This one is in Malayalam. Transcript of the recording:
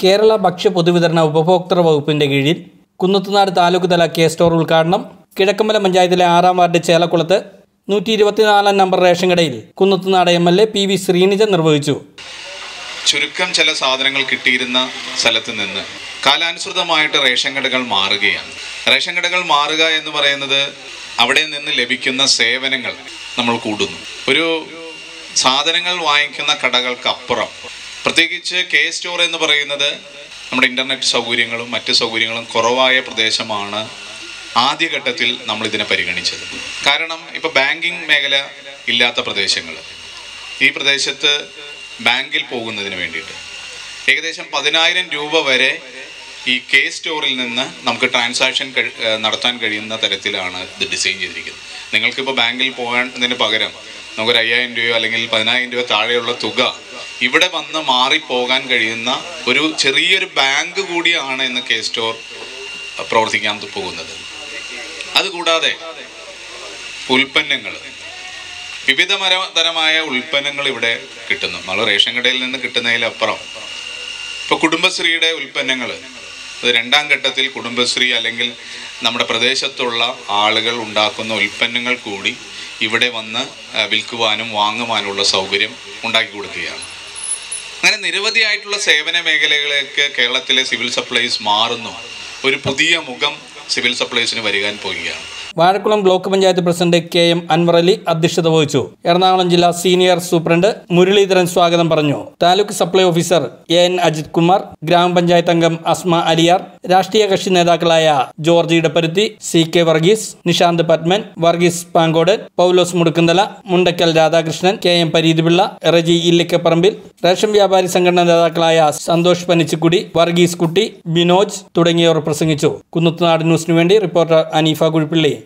കേരള ഭക്ഷ്യ പൊതുവിതരണ ഉപഭോക്തൃ വകുപ്പിന്റെ കീഴിൽ കുന്നത്തുനാട് താലൂക്ക് തല കെ സ്റ്റോർ ഉദ്ഘാടനം കിഴക്കമ്പലം പഞ്ചായത്തിലെ ആറാം വാർഡ് ചേലക്കുളത്ത് നൂറ്റി ഇരുപത്തിനാലാം നമ്പർ റേഷൻ കടയിൽ Kunnathunad M L A P V Sreenija നിർവഹിച്ചു ചുരുക്കം ചില സാധനങ്ങൾ കിട്ടിയിരുന്ന സ്ഥലത്ത് നിന്ന് കാലാനുസൃതമായിട്ട് റേഷൻ കടകൾ മാറുകയാണ് റേഷൻ കടകൾ മാറുക എന്ന് പറയുന്നത് അവിടെ നിന്ന് ലഭിക്കുന്ന സേവനങ്ങൾ നമ്മൾ കൂടുന്നു ഒരു സാധനങ്ങൾ വാങ്ങിക്കുന്ന കടകൾക്ക് അപ്പുറം പ്രത്യേകിച്ച് കെ സ്റ്റോർ എന്ന് പറയുന്നത് നമ്മുടെ ഇൻ്റർനെറ്റ് സൗകര്യങ്ങളും മറ്റ് സൗകര്യങ്ങളും കുറവായ പ്രദേശമാണ് ആദ്യഘട്ടത്തിൽ നമ്മൾ ഇതിനെ പരിഗണിച്ചത് കാരണം ഇപ്പോൾ ബാങ്കിങ് മേഖല ഇല്ലാത്ത പ്രദേശങ്ങൾ ഈ പ്രദേശത്ത് ബാങ്കിൽ പോകുന്നതിന് വേണ്ടിയിട്ട് ഏകദേശം പതിനായിരം രൂപ വരെ ഈ കെ സ്റ്റോറിൽ നിന്ന് നമുക്ക് ട്രാൻസാക്ഷൻ കഴി- ഏഹ് നടത്താൻ കഴിയുന്ന തരത്തിലാണ് ഇത് ഡിസൈൻ ചെയ്തിരിക്കുന്നത് നിങ്ങൾക്കിപ്പോൾ ബാങ്കിൽ പോകാനതിന് പകരം നമുക്കൊരു അയ്യായിരം രൂപയോ അല്ലെങ്കിൽ പതിനായിരം രൂപ താഴെയുള്ള തുക ഇവിടെ വന്ന് മാറിപ്പോകാൻ കഴിയുന്ന ഒരു ചെറിയൊരു ബാങ്ക് കൂടിയാണ് ഇന്ന് കെ സ്റ്റോർ പ്രവർത്തിക്കാൻ പോകുന്നത് അതുകൂടാതെ ഉൽപ്പന്നങ്ങൾ വിവിധ മര- തരമായ ഉൽപ്പന്നങ്ങൾ ഇവിടെ കിട്ടുന്നു നമ്മൾ റേഷൻ കടയിൽ നിന്ന് കിട്ടുന്നതിലപ്പുറം ഇപ്പോൾ കുടുംബശ്രീയുടെ ഉൽപ്പന്നങ്ങൾ അത് രണ്ടാം ഘട്ടത്തിൽ കുടുംബശ്രീ അല്ലെങ്കിൽ നമ്മുടെ പ്രദേശത്തുള്ള ആളുകൾ ഉണ്ടാക്കുന്ന ഉൽപ്പന്നങ്ങൾ കൂടി ഇവിടെ വന്ന് ആ, വിൽക്കുവാനും വാങ്ങുവാനുമുള്ള സൗകര്യം ഉണ്ടാക്കി കൊടുക്കുകയാണ് അങ്ങനെ നിരവധിയായിട്ടുള്ള സേവന മേഖലകളിലേക്ക് കേരളത്തിലെ സിവിൽ സപ്ലൈസ് മാറുന്നു ഒരു പുതിയ മുഖം സിവിൽ സപ്ലൈസിന് വരികാൻ പോവുകയാണ് Vazhakulam block panchayat president K M Anwar Ali അധ്യക്ഷത വഹിച്ചു എറണാകുളം ജില്ലാ സീനിയർ സൂപ്രണ്ട് മുരളീധരൻ സ്വാഗതം പറഞ്ഞു taluk supply officer A N Ajith Kumar ഗ്രാമപഞ്ചായത്ത് അംഗം അസ്മ അലിയാർ രാഷ്ട്രീയ കക്ഷി നേതാക്കളായ George Edapparuthi C K Varghese Nishanth Padman Varghese Pankode Paulose Mudukkunthala Mundakkal Radhakrishnan K M Pareethipilla Reji Illikkaparambil ration വ്യാപാരി സംഘടനാ നേതാക്കളായ സന്തോഷ് പനിച്ചിക്കുടി വർഗീസ് കുട്ടി ബിനോജ് തുടങ്ങിയവർ പ്രസംഗിച്ചു കുന്നത്തുനാട് ന്യൂസിനു വേണ്ടി റിപ്പോർട്ടർ അനീഫ കുഴിപ്പിള്ളി